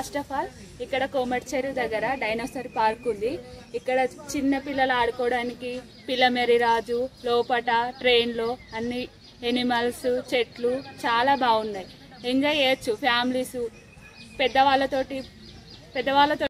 First of all ఇక్కడ కోమటి చెరువు దగ్గర డైనోసార్ పార్క్ ఉంది ఇక్కడ చిన్న పిల్లలు ఆడుకోవడానికి పిల్లమెరి రాజు లోపట ట్రైన్లో అన్ని ఎనిమల్స్ చెట్లు చాలా బాగున్నాయి ఎంజాయ్ చేయొచ్చు ఫ్యామిలీస్ పెద్దవాళ్ళతోటి పెద్దవాళ్ళతో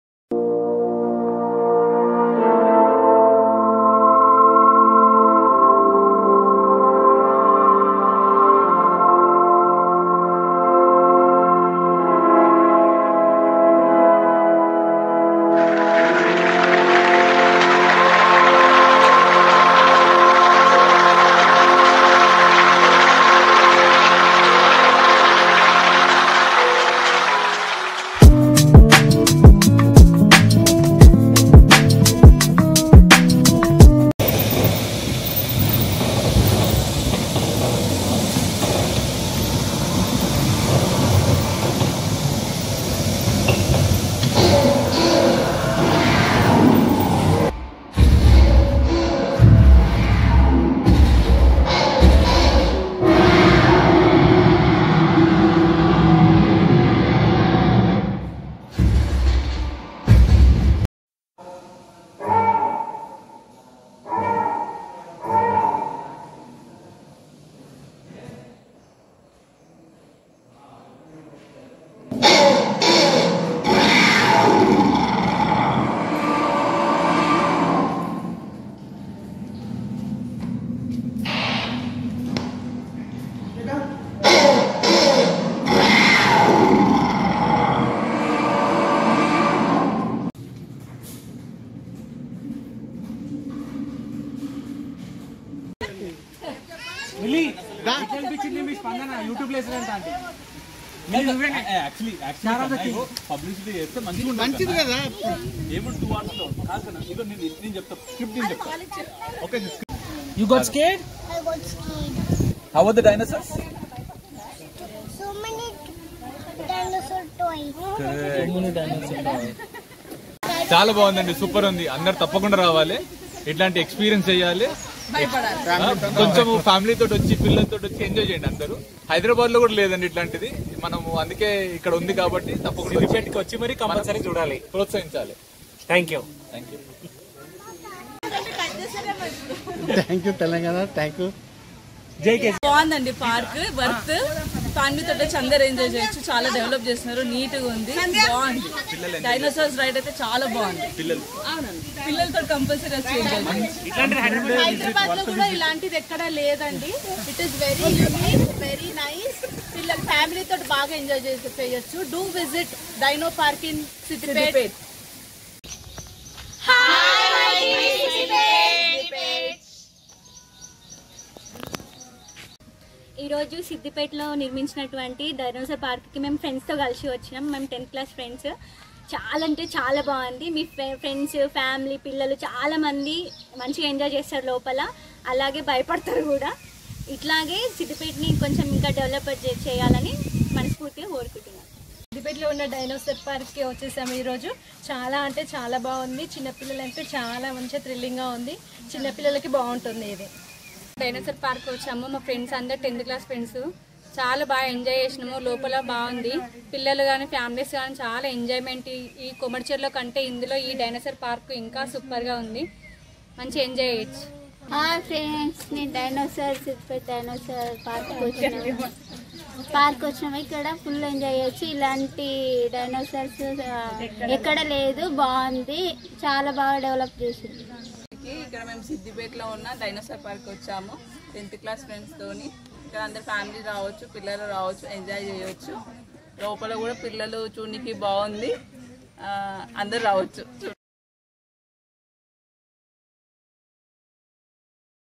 మిలి ఎట్లా అనిపించింది మీ స్పందన యూట్యూబ్ లో వేసినంత అంటే యాక్చువల్లీ యాక్చువల్లీ పబ్లిసిటీ చేస్తే మంచిగా మంచిది కదా ఏమో టూ అవర్స్ లో కాదు కదా ఇదో నేను నేను చెప్తా స్క్రిప్ట్ నేను చెప్తా okay you got scared I got scared. How are the dinosaurs So many dinosaur toys. చాలా బాగుందండి సూపర్ ఉంది అందరు తప్పకుండా రావాలి ఇట్లాంటి ఎక్స్పీరియన్స్ చేయాలి ఆ, కొంచెం ఫ్యామిలీ తోటి వచ్చి పిల్లలతో వచ్చి ఎంజాయ్ చేయండి అందరూ హైదరాబాద్ లో కూడా లేదండి ఇట్లాంటిది మనము అందుకే ఇక్కడ ఉంది కాబట్టి తప్పకుండా వచ్చి- వచ్చి మరి కంపల్సరీ చూడాలి ప్రోత్సహించాలి thank you thank you thank you Telangana thank you జై కే బాగుందండి పార్క్ వర్త్ ఫ్యామిలీ తోటి వచ్చి అందరు ఎంజాయ్ చేయొచ్చు చాలా డెవలప్ చేస్తున్నారు నీట్ గా ఉంది బాగుంది డైనోసార్స్ రైడ్ అయితే చాలా బాగుంది అవునండి పిల్లలతో కంపల్సరీ వచ్చి ఎంజాయ్ చేయొచ్చు హైదరాబాద్ లో కూడా ఇలాంటిది ఎక్కడ లేదండి it is very unique very nice పిల్లలు ఫ్యామిలీ తోటి బాగా ఎంజాయ్ చేసి చేయొచ్చు do visit dino park in Siddipet ఈరోజు సిద్దిపేటలో నిర్మించినటువంటి డైనోసార్ పార్క్కి మేము ఫ్రెండ్స్తో కలిసి వచ్చినాం మేము టెన్త్ క్లాస్ ఫ్రెండ్స్ చాలా అంటే చాలా బాగుంది మీ ఫ్రెండ్స్ ఫ్యామిలీ పిల్లలు చాలా మంది మంచిగా ఎంజాయ్ చేస్తారు లోపల అలాగే భయపడతారు కూడా ఇట్లాగే సిద్దిపేటని కొంచెం ఇంకా డెవలప్ చే- చేయాలని మనస్ఫూర్తిగా కోరుకుంటున్నాను సిద్దిపేటలో ఉన్న డైనోసార్ పార్క్కి వచ్చేసాము ఈరోజు చాలా అంటే చాలా బాగుంది చిన్నపిల్లలంటే చాలా మంచిగా థ్రిల్లింగ్గా ఉంది చిన్నపిల్లలకి బాగుంటుంది ఇది డైనోసార్ పార్క్ వచ్చాము మా ఫ్రెండ్స్ అందరు టెన్త్ క్లాస్ ఫ్రెండ్స్ చాలా బాగా ఎంజాయ్ చేసినాము లోపల బాగుంది పిల్లలు కానీ ఫ్యామిలీస్ కానీ చాలా ఎంజాయ్మెంట్ ఈ- ఈ కొమర్చర్లో కంటే ఇందులో ఈ డైనోసార్ పార్క్ ఇంకా సూపర్గా ఉంది మంచి ఎంజాయ్ చేయొచ్చు హాయ్ ఫ్రెండ్స్ నేను డైనోసార్ సిద్దిపేట డైనోసార్ పార్క్ వచ్చినాము పార్క్ వచ్చినాము ఇక్కడ ఫుల్ ఎంజాయ్ చేయొచ్చు ఇలాంటి డైనోసార్స్ ఎక్కడ లేదు బాగుంది చాలా బాగా డెవలప్ చేసింది ఇక్కడ మేము సిద్దిపేటలో ఉన్న డైనోసార్ పార్క్ వచ్చాము టెన్త్ క్లాస్ ఫ్రెండ్స్ తోని ఇక్కడ అందరు ఫ్యామిలీ రావచ్చు పిల్లలు రావచ్చు ఎంజాయ్ చేయవచ్చు లోపల కూడా పిల్లలు చూడనికి బాగుంది ఆ, అందరు రావచ్చు